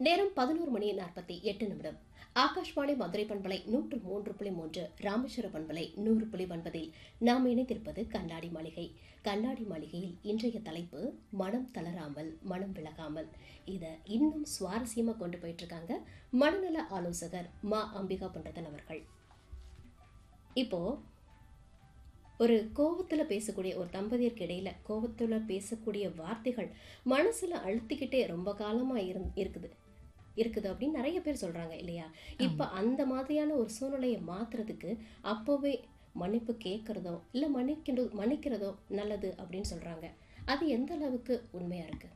நேரம் பதினோரு மணி நாற்பத்தி எட்டு நிமிடம் ஆகாஷ்வாணி மதுரை பண்பலை நூற்று மூன்று புள்ளி மூன்று ராமேஸ்வர பண்பலை நூறு புள்ளி ஒன்பதில் நாம் இணைந்திருப்பது கண்ணாடி மாளிகை கண்ணாடி மாளிகையில் இன்றைய தலைப்பு மனம் தளராமல் மனம் விலகாமல் இதை இன்னும் சுவாரஸ்யமாக கொண்டு போயிட்டு இருக்காங்க மனநல ஆலோசகர் மா அம்பிகா பண்டதன் அவர்கள் இப்போ ஒரு கோவத்தில் பேசக்கூடிய ஒரு தம்பதியருக்கு இடையில கோவத்தில் பேசக்கூடிய வார்த்தைகள் மனசுல அழுத்திக்கிட்டே ரொம்ப காலமா இருந் இருக்குது இருக்குது அப்படின்னு நிறைய பேர் சொல்றாங்க இல்லையா இப்ப அந்த மாதிரியான ஒரு சூழ்நிலையை மாத்துறதுக்கு அப்போவே மன்னிப்பு கேட்கறதோ இல்ல மன்னிக்கிற மன்னிக்கிறதோ நல்லது அப்படின்னு சொல்றாங்க அது எந்த அளவுக்கு உண்மையா இருக்கு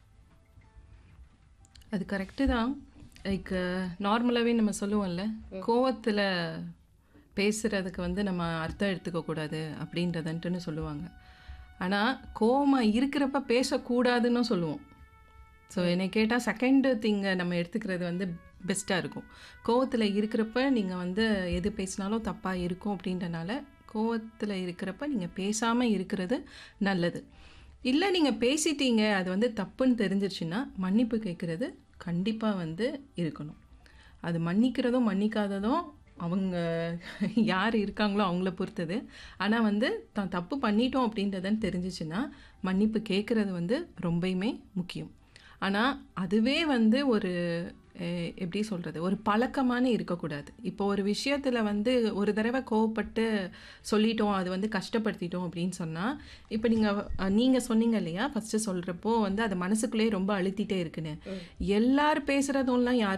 அது கரெக்டு தான் லைக் நார்மலாகவே நம்ம சொல்லுவோம்ல கோவத்தில் பேசுகிறதுக்கு வந்து நம்ம அர்த்தம் எடுத்துக்க கூடாது அப்படின்றதுன்ட்டுன்னு சொல்லுவாங்க ஆனால் கோவமாக இருக்கிறப்ப பேசக்கூடாதுன்னு சொல்லுவோம் ஸோ என்னை கேட்டால் செகண்ட் திங்கை நம்ம எடுத்துக்கிறது வந்து பெஸ்ட்டாக இருக்கும் கோவத்தில் இருக்கிறப்ப நீங்கள் வந்து எது பேசினாலும் தப்பாக இருக்கும் அப்படின்றனால கோவத்தில் இருக்கிறப்ப நீங்கள் பேசாமல் இருக்கிறது நல்லது இல்லை நீங்கள் பேசிட்டீங்க அது வந்து தப்புன்னு தெரிஞ்சிருச்சுன்னா மன்னிப்பு கேட்குறது கண்டிப்பாக வந்து இருக்கணும் அது மன்னிக்கிறதும் மன்னிக்காததும் அவங்க யார் இருக்காங்களோ அவங்கள பொறுத்தது ஆனால் வந்து தான் தப்பு பண்ணிட்டோம் அப்படின்றதுன்னு தெரிஞ்சிச்சுன்னா மன்னிப்பு கேட்குறது வந்து ரொம்பயுமே முக்கியம் ஆனால் அதுவே வந்து ஒரு அஹ், எப்படி சொல்கிறது ஒரு பழக்கமான இருக்கக்கூடாது இப்போ ஒரு விஷயத்தில் வந்து ஒரு தடவை கோவப்பட்டு சொல்லிட்டோம் அது வந்து கஷ்டப்படுத்திட்டோம் அப்படின்னு சொன்னால் இப்போ நீங்கள் நீங்கள் சொன்னீங்க இல்லையா ஃபஸ்ட்டு சொல்கிறப்போ வந்து அது மனசுக்குள்ளேயே ரொம்ப அழுத்திட்டே இருக்குன்னு எல்லார் பேசுகிறதும்லாம் யாரும்